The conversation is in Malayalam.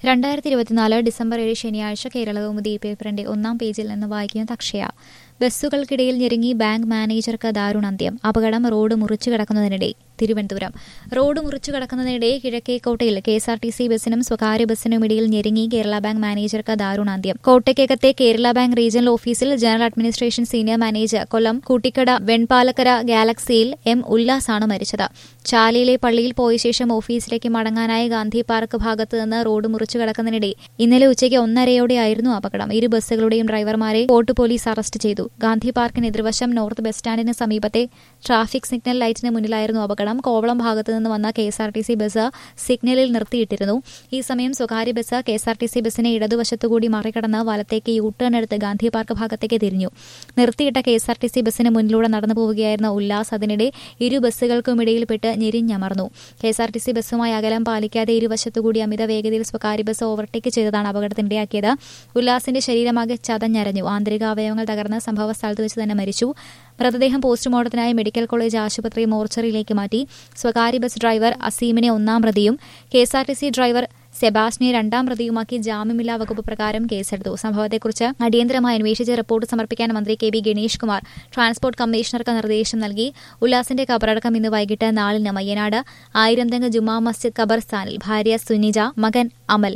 രണ്ടായിരത്തി ഇരുപത്തിനാല് ഡിസംബർ ഏഴ് ശനിയാഴ്ച കേരളകൗമുദി പേപ്പറിന്റെ ഒന്നാം പേജിൽ നിന്ന് വായിക്കുന്നത് അക്ഷയ ബസ്സുകൾക്കിടയിൽ ഞെരുങ്ങി ബാങ്ക് മാനേജർക്ക് ദാരുണാന്ത്യം അപകടം റോഡ് മുറിച്ചു കിടക്കുന്നതിനിടെ തിരുവനന്തപുരം റോഡ് മുറിച്ചു കിടക്കുന്നതിനിടെ കിഴക്കേക്കോട്ടയിൽ K S R T C ബസിനും സ്വകാര്യ ബസിനും ഇടയിൽ ഞെരുങ്ങി കേരള ബാങ്ക് മാനേജർക്ക് ദാരുണാന്ത്യം കോട്ടയ്ക്കകത്തെ കേരള ബാങ്ക് റീജിയണൽ ഓഫീസിൽ general administration senior manager Kollam Koottikkada Venpalakkara ഗാലക്സിയിൽ എം ഉല്ലാസാണ് മരിച്ചത് ചാലയിലെ പള്ളിയിൽ പോയ ശേഷം ഓഫീസിലേക്ക് മടങ്ങാനായി ഗാന്ധി പാർക്ക് ഭാഗത്ത് നിന്ന് റോഡ് മുറിച്ചു കിടക്കുന്നതിനിടെ ഇന്നലെ ഉച്ചയ്ക്ക് ഒന്നരയോടെയായിരുന്നു അപകടം ഇരു ബസ്സുകളുടെയും ഡ്രൈവർമാരെ ഫോർട്ട് പോലീസ് അറസ്റ്റ് ചെയ്തു ഗാന്ധി പാർക്കിന് എതിർവശം നോർത്ത് ബസ് സ്റ്റാൻഡിന് സമീപത്തെ ട്രാഫിക് സിഗ്നൽ ലൈറ്റിന് മുന്നിലായിരുന്നു അപകടം കോവളം ഭാഗത്തു നിന്ന് വന്ന K S R T C bus സിഗ്നലിൽ നിർത്തിയിട്ടിരുന്നു ഈ സമയം സ്വകാര്യ bus K S R T C ബസിനെ ഇടതുവശത്തുകൂടി മറികടന്ന് വലത്തേക്ക് യു ടേൺ എടുത്ത് ഗാന്ധി പാർക്ക് ഭാഗത്തേക്ക് തിരിഞ്ഞു നിർത്തിയിട്ട K S R T C ബസിന് മുന്നിലൂടെ നടന്നു പോവുകയായിരുന്ന ഉല്ലാസ് അതിനിടെ ഇരു ബസ്സുകൾക്കും ഇടയിൽപ്പെട്ട് ഞെരിഞ്ഞമർന്നു K S R T C ബസ്സുമായി അകലം പാലിക്കാതെ ഇരുവശത്തുകൂടി അമിത വേഗതയിൽ സ്വകാര്യ ബസ് ഓവർടേക്ക് ചെയ്തതാണ് അപകടത്തിനിടയാക്കിയത് ഉല്ലാസിന്റെ ശരീരമാകെ ചതഞ്ഞരഞ്ഞു ആന്തരിക അവയവങ്ങൾ തകർന്ന് സംഭവ സ്ഥലത്ത് വെച്ച് തന്നെ മരിച്ചു മൃതദേഹം പോസ്റ്റ്മോർട്ടത്തിനായി മെഡിക്കൽ കോളേജ് ആശുപത്രി മോർച്ചറിയിലേക്ക് മാറ്റി സ്വകാര്യ ബസ് ഡ്രൈവർ അസീമിനെ ഒന്നാം പ്രതിയും K S R T C driver സെബാസ്റ്റിനെ രണ്ടാം പ്രതിയുമാക്കി ജാമ്യമില്ലാ വകുപ്പ് പ്രകാരം കേസെടുത്തു സംഭവത്തെക്കുറിച്ച് അടിയന്തരമായി അന്വേഷിച്ച് റിപ്പോർട്ട് സമർപ്പിക്കാൻ മന്ത്രി K V Ganesh Kumar transport കമ്മീഷണർക്ക് നിർദ്ദേശം നൽകി ഉല്ലാസിന്റെ കബറടക്കം ഇന്ന് വൈകിട്ട് നാലിന് മയ്യനാട് ആയിരംതംഗ ജുമാ മസ്ജിദ് ഖബർസ്ഥാനിൽ ഭാര്യ സുനിജ മകൻ അമൽ